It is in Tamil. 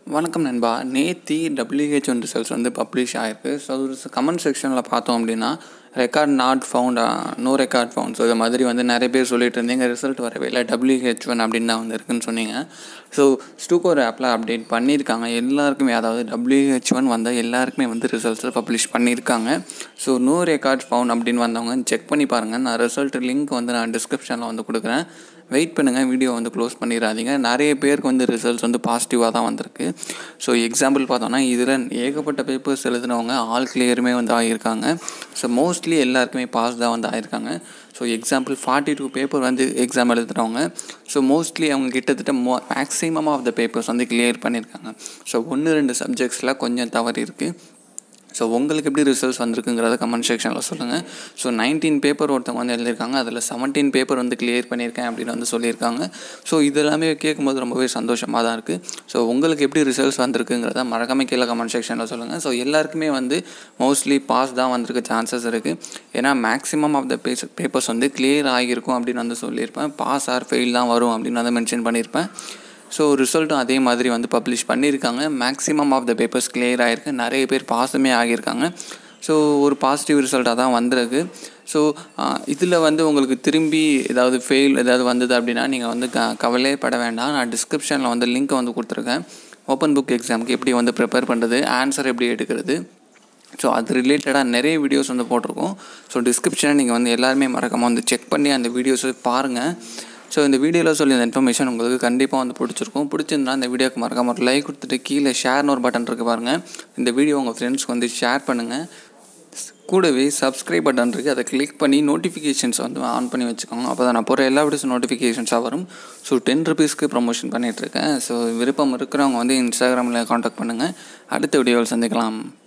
வணக்கம் நண்பா நேத்தி டபிள்யூஹெச் ஒன் ரிசல்ட்ஸ் வந்து பப்ளிஷ் ஆகிருக்கு ஸோ கமெண்ட் செக்ஷனில் பார்த்தோம் அப்படின்னா record not found no record found so இது மாதிரி வந்து நிறைய பேர் சொல்லிட்டு இருந்தீங்க ரிசல்ட் வரவே இல்லை டபிள்யூஹெச் ஒன் அப்படின்னு தான் வந்து இருக்குன்னு சொன்னீங்க ஸோ ஸ்டூக்கோர் ஆப்பில் அப்டேட் பண்ணியிருக்காங்க எல்லாருக்குமே அதாவது டபிள்யூஹெச் ஒன் வந்த எல்லாருக்குமே வந்து ரிசல்ட்ஸை பப்ளிஷ் பண்ணியிருக்காங்க ஸோ நோ ரெக்கார்ட் ஃபவுண்ட் அப்படின்னு வந்தவங்க செக் பண்ணி பாருங்கள் நான் ரிசல்ட் லிங்க் வந்து நான் டிஸ்கிரிப்ஷனில் வந்து கொடுக்குறேன் வெயிட் பண்ணுங்கள் வீடியோ வந்து க்ளோஸ் பண்ணிடாதீங்க நிறைய பேருக்கு வந்து ரிசல்ட்ஸ் வந்து பாசிட்டிவாக தான் வந்திருக்கு ஸோ எக்ஸாம்பிள் பார்த்தோன்னா இதில் ஏகப்பட்ட பேப்பர்ஸ் எழுதினவங்க ஆல் கிளியருமே வந்து ஆகியிருக்காங்க ஸோ மோஸ்ட்லி எல்லாருக்குமே பாஸ் தான் வந்து ஆகியிருக்காங்க so example forty two paper வந்து எக்ஸாம் எழுதுகிறவங்க ஸோ மோஸ்ட்லி அவங்க கிட்டத்தட்ட மோ மேக்ஸிமம் ஆஃப் த பேப்பர்ஸ் வந்து கிளியர் பண்ணியிருக்காங்க ஸோ ஒன்று ரெண்டு சப்ஜெக்ட்ஸில் கொஞ்சம் தவறு இருக்குது ஸோ உங்களுக்கு எப்படி ரிசல்ட்ஸ் வந்திருக்குங்கிறத கமெண்ட் செக்ஷனில் சொல்லுங்கள் ஸோ நைன்டீன் பேப்பர் ஒருத்தவங்க வந்து எழுதியிருக்காங்க அதில் செவன்டீன் பேப்பர் வந்து கிளியர் பண்ணியிருக்கேன் அப்படின்னு வந்து சொல்லியிருக்காங்க ஸோ இதெல்லாமே கேட்கும்போது ரொம்பவே சந்தோஷமாக தான் இருக்குது ஸோ உங்களுக்கு எப்படி ரிசல்ட்ஸ் வந்திருக்குங்கிறத மறக்காம கீழே கமெண்ட் செக்ஷனில் சொல்லுங்கள் ஸோ எல்லாருக்குமே வந்து மோஸ்ட்லி பாஸ் தான் வந்திருக்க சான்சஸ் இருக்குது ஏன்னா maximum of the base papers வந்து கிளியர் ஆகியிருக்கும் அப்படின்னு வந்து சொல்லியிருப்பேன் பாஸ் ஆர் ஃபெயில் தான் வரும் அப்படின்னு வந்து மென்ஷன் பண்ணியிருப்பேன் ஸோ ரிசல்ட்டும் அதே மாதிரி வந்து பப்ளிஷ் பண்ணியிருக்காங்க maximum of the papers clear ஆகிருக்கு நிறைய பேர் பாஸுமே ஆகியிருக்காங்க ஸோ ஒரு பாசிட்டிவ் ரிசல்ட்டாக தான் வந்திருக்கு ஸோ இதில் வந்து உங்களுக்கு திரும்பி ஏதாவது ஃபெயில் ஏதாவது வந்தது அப்படின்னா நீங்கள் வந்து க கவலையே பட வேண்டாம் நான் டிஸ்கிரிப்ஷனில் வந்து லிங்க்கை வந்து கொடுத்துருக்கேன் ஓப்பன் புக் எக்ஸாமுக்கு எப்படி வந்து ப்ரிப்பேர் பண்ணுறது ஆன்சர் எப்படி எடுக்கிறது ஸோ அது ரிலேட்டடாக நிறைய வீடியோஸ் வந்து போட்டிருக்கோம் ஸோ டிஸ்கிரிப்ஷனை நீங்கள் வந்து எல்லாருமே மறக்காமல் வந்து செக் பண்ணி அந்த வீடியோஸை பாருங்கள் ஸோ இந்த வீடியோவில் சொல்லி இந்த இன்ஃபர்மேஷன் உங்களுக்கு கண்டிப்பாக வந்து பிடிச்சிருக்கும் பிடிச்சிருந்தா இந்த வீடியோக்கு மறக்காம ஒரு லைக் கொடுத்துட்டு கீழே ஷேர்னு ஒரு பட்டன் இருக்குது பாருங்கள் இந்த வீடியோ உங்கள் ஃப்ரெண்ட்ஸ்க்கு வந்து ஷேர் பண்ணுங்கள் கூடவே சப்ஸ்கிரைப் பட்டன் இருக்குது அதை கிளிக் பண்ணி நோட்டிஃபிகேஷன்ஸ் வந்து ஆன் பண்ணி வச்சுக்கோங்க அப்போ தான் நான் போகிற எல்லா வீடியோஸும் நோட்டிஃபிகேஷன்ஸாக வரும் ஸோ டென் ருபீஸ்க்கு ப்ரொமோஷன் பண்ணிகிட்ருக்கேன் ஸோ விருப்பம் இருக்கிறவங்க வந்து இன்ஸ்டாகிராமில் காண்டாக்ட் பண்ணுங்கள் அடுத்த வீடியோவில் சந்திக்கலாம்